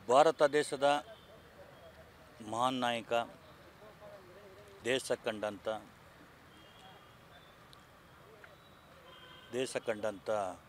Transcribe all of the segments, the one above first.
ಭಾರತ ದೇಶದ ಮಹಾನ್ ನಾಯಕ ದೇಶ ಕಂಡಂಥ ದೇಶ ಕಂಡಂಥ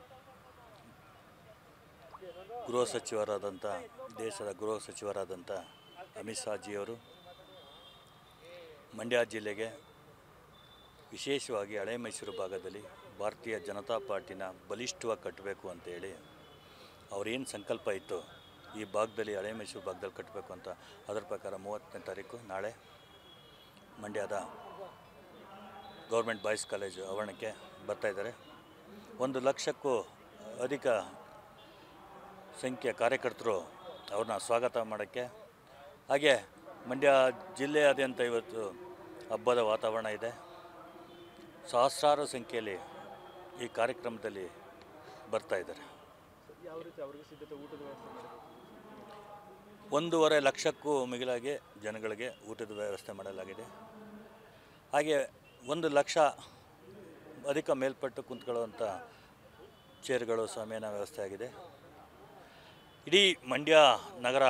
ಗೃಹ ಸಚಿವರಾದಂಥ ದೇಶದ ಗೃಹ ಸಚಿವರಾದಂಥ ಅಮಿತ್ ಶಾಜಿಯವರು ಮಂಡ್ಯ ಜಿಲ್ಲೆಗೆ ವಿಶೇಷವಾಗಿ ಹಳೆ ಮೈಸೂರು ಭಾಗದಲ್ಲಿ ಭಾರತೀಯ ಜನತಾ ಪಾರ್ಟಿನ ಬಲಿಷ್ಠವಾಗಿ ಕಟ್ಟಬೇಕು ಅಂತೇಳಿ ಅವ್ರೇನು ಸಂಕಲ್ಪ ಇತ್ತು ಈ ಭಾಗದಲ್ಲಿ ಹಳೆ ಮೈಸೂರು ಭಾಗದಲ್ಲಿ ಕಟ್ಟಬೇಕು ಅಂತ ಅದರ ಪ್ರಕಾರ ಮೂವತ್ತನೇ ತಾರೀಕು ನಾಳೆ ಮಂಡ್ಯದ ಗೌರ್ಮೆಂಟ್ ಬಾಯ್ಸ್ ಕಾಲೇಜು ಆವರಣಕ್ಕೆ ಬರ್ತಾಯಿದ್ದಾರೆ ಒಂದು ಲಕ್ಷಕ್ಕೂ ಅಧಿಕ ಸಂಖ್ಯೆಯ ಕಾರ್ಯಕರ್ತರು ಅವ್ರನ್ನ ಸ್ವಾಗತ ಮಾಡೋಕ್ಕೆ ಹಾಗೆ ಮಂಡ್ಯ ಜಿಲ್ಲೆಯಾದ್ಯಂತ ಇವತ್ತು ಹಬ್ಬದ ವಾತಾವರಣ ಇದೆ ಸಹಸ್ರಾರು ಸಂಖ್ಯೆಯಲ್ಲಿ ಈ ಕಾರ್ಯಕ್ರಮದಲ್ಲಿ ಬರ್ತಾ ಇದ್ದಾರೆ ಯಾವ ರೀತಿ ಅವರಿಗೆ ಸಿದ್ಧತೆ ಊಟದ ವ್ಯವಸ್ಥೆ ಮಾಡಬೇಕು ಒಂದೂವರೆ ಲಕ್ಷಕ್ಕೂ ಮಿಗಿಲಾಗಿ ಜನಗಳಿಗೆ ಊಟದ ವ್ಯವಸ್ಥೆ ಮಾಡಲಾಗಿದೆ ಹಾಗೆ ಒಂದು ಲಕ್ಷ ಅಧಿಕ ಮೇಲ್ಪಟ್ಟು ಕುಂತ್ಕೊಳ್ಳುವಂಥ ಚೇರ್ಗಳು ಸಮೇನ ವ್ಯವಸ್ಥೆ ಆಗಿದೆ ಇಡೀ ಮಂಡ್ಯ ನಗರ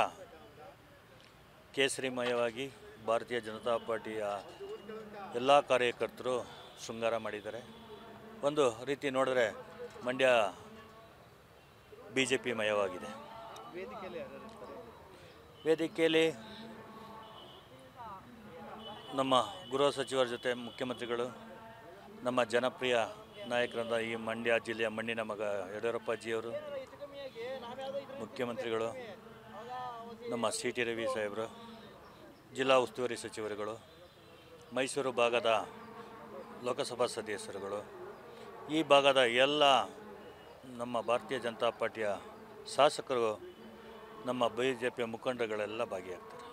ಕೇಸರಿಮಯವಾಗಿ ಭಾರತೀಯ ಜನತಾ ಪಾರ್ಟಿಯ ಎಲ್ಲ ಕಾರ್ಯಕರ್ತರು ಶೃಂಗಾರ ಮಾಡಿದ್ದಾರೆ ಒಂದು ರೀತಿ ನೋಡಿದ್ರೆ ಮಂಡ್ಯ ಬಿ ಜೆ ಪಿ ಮಯವಾಗಿದೆ ವೇದಿಕೆಯಲ್ಲಿ ಯಾರ್ಯಾರು ಇರ್ತಾರೆ ವೇದಿಕೆಯಲ್ಲಿ ನಮ್ಮ ಗೃಹ ಸಚಿವರ ಜೊತೆ ಮುಖ್ಯಮಂತ್ರಿಗಳು ನಮ್ಮ ಜನಪ್ರಿಯ ನಾಯಕರಾದ ಈ ಮಂಡ್ಯ ಜಿಲ್ಲೆಯ ಮಣ್ಣಿನ ಮಗ ಯಡಿಯೂರಪ್ಪಾಜಿಯವರು ಮುಖ್ಯಮಂತ್ರಿಗಳು ನಮ್ಮ ಸಿ ಟಿ ರವಿ ಸಾಹೇಬರು ಜಿಲ್ಲಾ ಉಸ್ತುವಾರಿ ಸಚಿವರುಗಳು ಮೈಸೂರು ಭಾಗದ ಲೋಕಸಭಾ ಸದಸ್ಯರುಗಳು ಈ ಭಾಗದ ಎಲ್ಲ ನಮ್ಮ ಭಾರತೀಯ ಜನತಾ ಪಾರ್ಟಿಯ ಶಾಸಕರು ನಮ್ಮ ಬಿ ಜೆ ಪಿಯ ಮುಖಂಡರುಗಳೆಲ್ಲ ಭಾಗಿಯಾಗ್ತಾರೆ